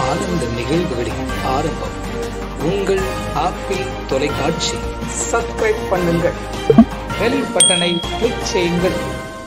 ஆனந்த நிகழ்வுகளின் ஆரம்பம் உங்கள் ஆப்பிள் தொலைக்காட்சி சப்ஸ்கிரைப் பண்ணுங்கள் பெல் பட்டனை கிளிக் செய்யுங்கள்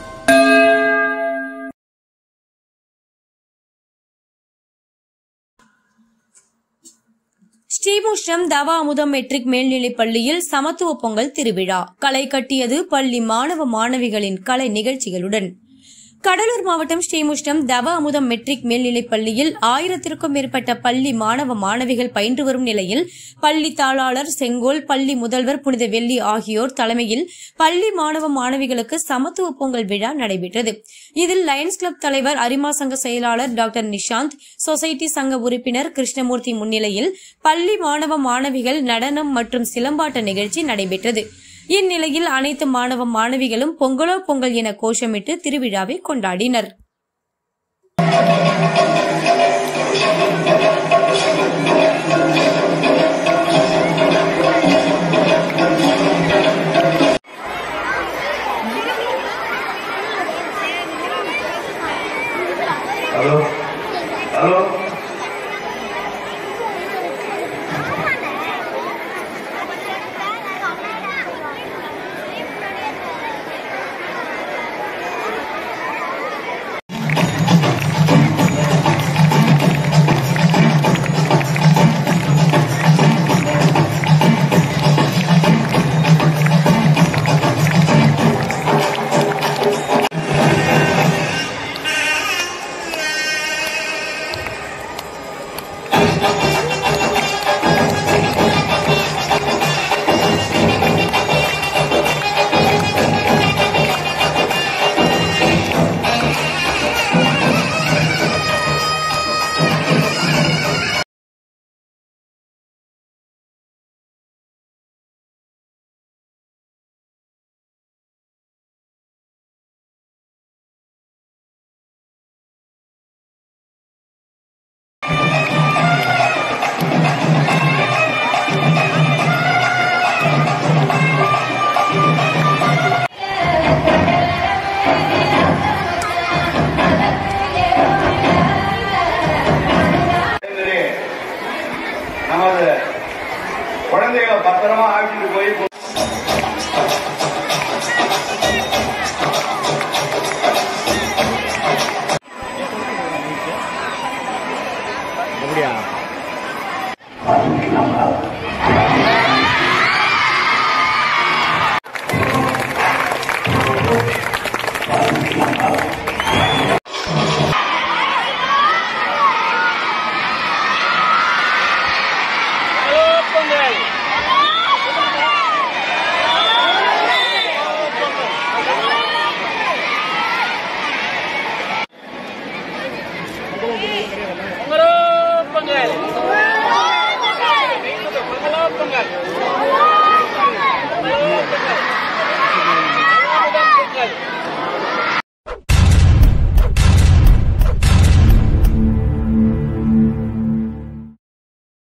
ஸ்ரீமுஷ்ணம் தவ அமுதம் மெட்ரிக் மேல்நிலைப் பள்ளியில் சமத்துவ பொங்கல் திருவிழா களை கட்டியது பள்ளி மாணவ மாணவிகளின் கலை நிகழ்ச்சிகளுடன் கடலூர் மாவட்டம் ஸ்ரீமுஷ்ணம் தவ அமுதம் மெட்ரிக் மேல்நிலைப் பள்ளியில் ஆயிரத்திற்கும் மேற்பட்ட பள்ளி மாணவ மாணவிகள் பயின்று வரும் நிலையில் பள்ளி தாளாளர் செங்கோல் பள்ளி முதல்வர் புனித வெள்ளி ஆகியோர் தலைமையில் பள்ளி மாணவ மாணவிகளுக்கு சமத்துவ பொங்கல் விழா நடைபெற்றது இதில் லயன்ஸ் கிளப் தலைவர் அரிமா சங்க செயலாளர் டாக்டர் நிஷாந்த் சொசைட்டி சங்க உறுப்பினர் கிருஷ்ணமூர்த்தி முன்னிலையில் பள்ளி மாணவ மாணவிகள் நடனம் மற்றும் சிலம்பாட்ட நிகழ்ச்சி நடைபெற்றது இந்நிலையில் அனைத்து மாணவ மாணவிகளும் பொங்கலோ பொங்கல் என கோஷமிட்டு திருவிழாவை கொண்டாடினர் ஹலோ ஹலோ சரி. நமது குழந்தைகளை பத்திரமா ஆக்கிட்டு போய் அப்படியா